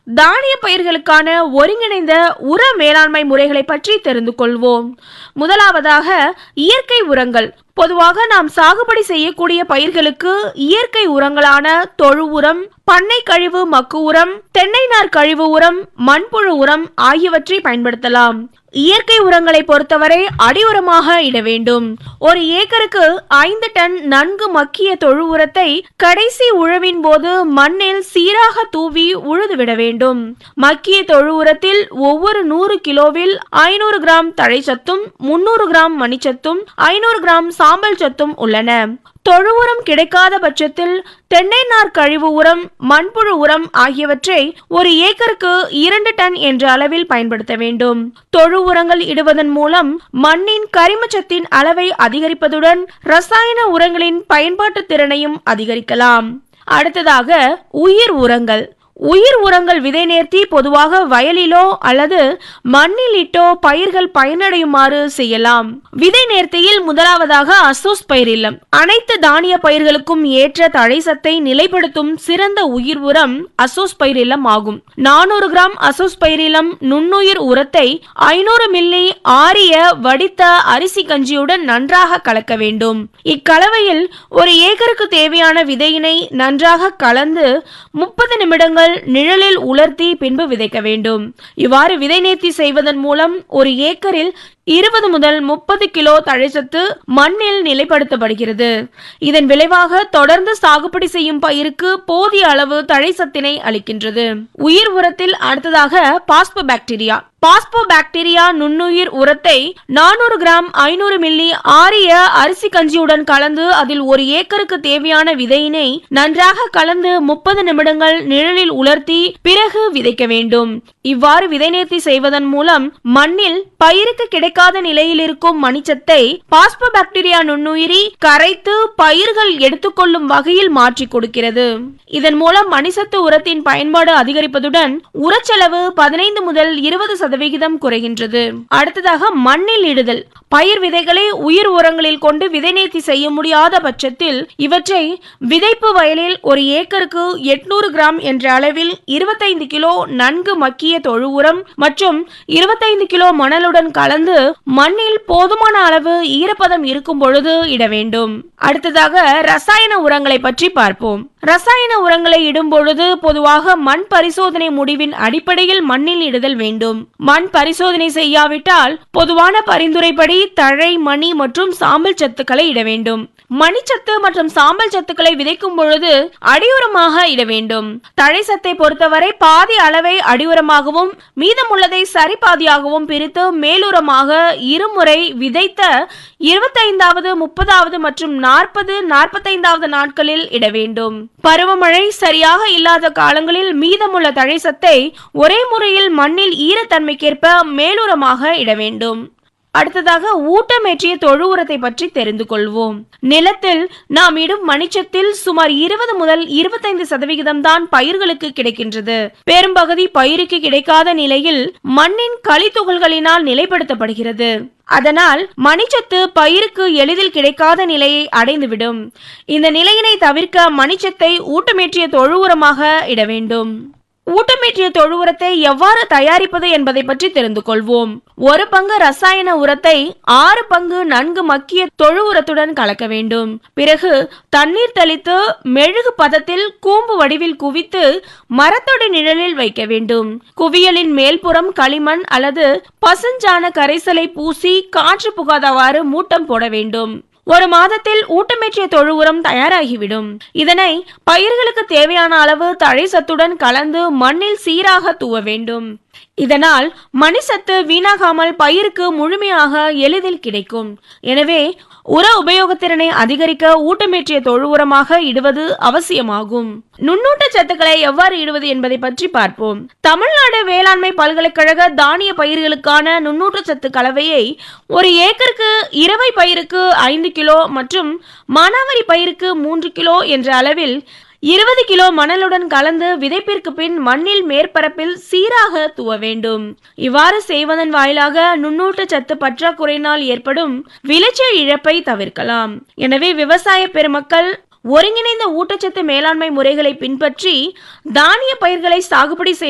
தானிய பயிர்களுக்கான ஒருங்கிணைந்த உர மேலாண்மை முறைகளை பற்றி தெரிந்து கொள்வோம் முதலாவதாக இயற்கை உரங்கள் பொதுவாக நாம் சாகுபடி செய்யக்கூடிய பயிர்களுக்கு இயற்கை உரங்களான தொழு உரம் பண்ணை கழிவு மக்கு உரம் தென்னை நார் கழிவு உரம் மண்புழு உரம் ஆகியவற்றை பயன்படுத்தலாம் இயற்கை உரங்களை பொறுத்தவரை அடி உரமாக இட வேண்டும் ஒரு ஏக்கருக்கு ஐந்து டன் நன்கு மக்கிய தொழு உரத்தை கடைசி உழவின் போது மண்ணில் சீராக தூவி உழுது விட வேண்டும் மக்கிய தொழு உரத்தில் ஒவ்வொரு நூறு கிலோவில் ஐநூறு கிராம் தழைச்சத்தும் முன்னூறு கிராம் மணிச்சத்தும் ஐநூறு கிராம் சாம்பல் சத்தும் உள்ளன தொழு உரம் கிடைக்காத பட்சத்தில் தென்னை நார் கழிவு உரம் மண்புழு உரம் ஆகியவற்றை ஒரு ஏக்கருக்கு இரண்டு டன் என்ற அளவில் பயன்படுத்த வேண்டும் தொழு உரங்கள் இடுவதன் மூலம் மண்ணின் கரிமச்சத்தின் அளவை அதிகரிப்பதுடன் ரசாயன உரங்களின் பயன்பாட்டு திறனையும் அதிகரிக்கலாம் அடுத்ததாக உயிர் உரங்கள் உயிர் உரங்கள் விதை நேர்த்தி பொதுவாக வயலிலோ அல்லது மண்ணில் இட்டோ பயிர்கள் பயனடையுமாறு செய்யலாம் விதை நேர்த்தியில் முதலாவதாக அசோஸ் பயிரில்லம் அனைத்து தானிய பயிர்களுக்கும் ஏற்ற தழைசத்தை நிலைப்படுத்தும் சிறந்த உயிர் உரம் அசோஸ் பயிரில்லம் ஆகும் நானூறு கிராம் அசோஸ் பயிரிலம் நுண்ணுயிர் உரத்தை ஐநூறு மில்லி ஆரிய வடித்த அரிசி கஞ்சியுடன் நன்றாக கலக்க வேண்டும் இக்கலவையில் ஒரு ஏக்கருக்கு தேவையான விதையினை நன்றாக கலந்து முப்பது நிமிடங்கள் நிழலில் உலர்த்தி பின்பு விதைக்க வேண்டும் இவ்வாறு விதை நேர்த்தி செய்வதன் மூலம் ஒரு ஏக்கரில் இருபது முதல் முப்பது கிலோ தழைச்சத்து மண்ணில் நிலைப்படுத்தப்படுகிறது இதன் விளைவாக தொடர்ந்து சாகுபடி செய்யும் பயிருக்கு போதிய அளவு தழைச்சத்தினை அளிக்கின்றது உயிர் உரத்தில் அடுத்ததாக பாஸ்போ பாக்டீரியா பாஸ்போ பாக்டீரியா நுண்ணுயிர் உரத்தை நானூறு கிராம் ஐநூறு மில்லி ஆரிய அரிசி கஞ்சியுடன் கலந்து அதில் ஒரு ஏக்கருக்கு தேவையான விதையினை நன்றாக கலந்து முப்பது நிமிடங்கள் நிழலில் உலர்த்தி பிறகு விதைக்க வேண்டும் இவ்வாறு விதை நேர்த்தி செய்வதன் மூலம் மண்ணில் பயிருக்கு கிடைக்காத நிலையில் இருக்கும் மணிச்சத்தை பாஸ்போ பாக்டீரியா நுண்ணுயிரி கரைத்து பயிர்கள் எடுத்துக்கொள்ளும் வகையில் மாற்றி கொடுக்கிறது இதன் மூலம் மணிசத்து உரத்தின் பயன்பாடு அதிகரிப்பதுடன் உரச்செலவு பதினைந்து முதல் இருபது சதவிகிதம் குறைகின்றது அடுத்ததாக மண்ணில் இடுதல் பயிர் விதைகளை உயிர் உரங்களில் கொண்டு விதை நேர்த்தி செய்ய முடியாத பட்சத்தில் இவற்றை விதைப்பு வயலில் ஒரு ஏக்கருக்கு எட்நூறு கிராம் என்ற அளவில் இருபத்தைந்து கிலோ நன்கு மக்கிய தொழு உரம் மற்றும் இருபத்தைந்து கிலோ மணலுடன் கலந்து மண்ணில் போதுமான அளவு ஈரப்பதம் இருக்கும் பொழுது இட வேண்டும் அடுத்ததாக ரசாயன உரங்களை பற்றி பார்ப்போம் ரசாயன உரங்களை இடும் பொழுது பொதுவாக மண் பரிசோதனை முடிவின் அடிப்படையில் மண்ணில் இடுதல் வேண்டும் மண் பரிசோதனை செய்யாவிட்டால் பொதுவான பரிந்துரைப்படி தழை மணி மற்றும் சாம்பல் சத்துக்களை இட வேண்டும் மணிச்சத்து மற்றும் சாம்பல் சத்துக்களை விதைக்கும் பொழுது அடியுரமாக இட வேண்டும் தழை சத்தை பொறுத்தவரை பாதி அளவை அடியுரமாகவும் மீதமுள்ளதை சரிபாதியாகவும் பிரித்து மேலுரமாக இருமுறை விதைத்த இருபத்தைந்தாவது முப்பதாவது மற்றும் நாற்பது நாற்பத்தைந்தாவது நாட்களில் இட வேண்டும் பருவமழை சரியாக இல்லாத காலங்களில் மீதமுள்ள தழைசத்தை ஒரே முறையில் மண்ணில் ஈரத்தன்மைக்கேற்ப மேலுரமாக இட வேண்டும் அடுத்ததாக ஊட்டமேற்றிய தொழு உரத்தை பற்றி தெரிந்து கொள்வோம் நிலத்தில் நாம் இடும் மணிச்சத்தில் சுமார் இருபது முதல் இருபத்தைந்து சதவிகிதம் தான் பயிர்களுக்கு கிடைக்கின்றது பெரும்பகுதி பயிருக்கு கிடைக்காத நிலையில் மண்ணின் களித்துகள்களினால் நிலைப்படுத்தப்படுகிறது அதனால் மணிச்சத்து பயிருக்கு எளிதில் கிடைக்காத நிலையை அடைந்துவிடும் இந்த நிலையினை தவிர்க்க மணிச்சத்தை ஊட்டமேற்றிய தொழு உரமாக இட வேண்டும் ஊட்டமேற்றிய தொழு உரத்தை எவ்வாறு தயாரிப்பது என்பதை பற்றி தெரிந்து கொள்வோம் ஒரு பங்கு ரசாயன உரத்தை ஆறு பங்கு நன்கு மக்கிய தொழு உரத்துடன் கலக்க வேண்டும் பிறகு தண்ணீர் தெளித்து மெழுகு பதத்தில் கூம்பு வடிவில் குவித்து மரத்தொடி நிழலில் வைக்க வேண்டும் குவியலின் மேல்புறம் களிமண் அல்லது பசுஞ்சான கரைசலை பூசி காற்று புகாதவாறு மூட்டம் போட வேண்டும் ஒரு மாதத்தில் ஊட்டமேற்றிய தொழு உரம் தயாராகிவிடும் இதனை பயிர்களுக்கு தேவையான அளவு தழை சத்துடன் கலந்து மண்ணில் சீராக தூவ வேண்டும் இதனால் மணிசத்து வீணாகாமல் பயிருக்கு முழுமையாக எளிதில் கிடைக்கும் எனவே உர உபயோகத்திறனை அதிகரிக்க ஊட்டமேற்றிய தொழு உரமாக இடுவது அவசியமாகும் நுண்ணூட்ட சத்துக்களை எவ்வாறு இடுவது என்பதை பற்றி பார்ப்போம் தமிழ்நாடு வேளாண்மை பல்கலைக்கழக தானிய பயிர்களுக்கான நுண்ணூட்ட சத்து கலவையை ஒரு ஏக்கருக்கு இரவை பயிருக்கு ஐந்து கிலோ மற்றும் மானாவாரி பயிருக்கு மூன்று கிலோ என்ற அளவில் இருபது கிலோ மணலுடன் கலந்து விதைப்பிற்கு பின் மண்ணில் மேற்பரப்பில் சீராக தூவ வேண்டும் இவ்வாறு செய்வதன் வாயிலாக நுண்ணூட்ட சத்து பற்றாக்குறையினால் ஏற்படும் விளைச்சல் இழப்பை தவிர்க்கலாம் எனவே விவசாய பெருமக்கள் ஒருங்கிணைந்த ஊட்டச்சத்து மேலாண்மை முறைகளை பின்பற்றி தானிய பயிர்களை சாகுபடி செய்ய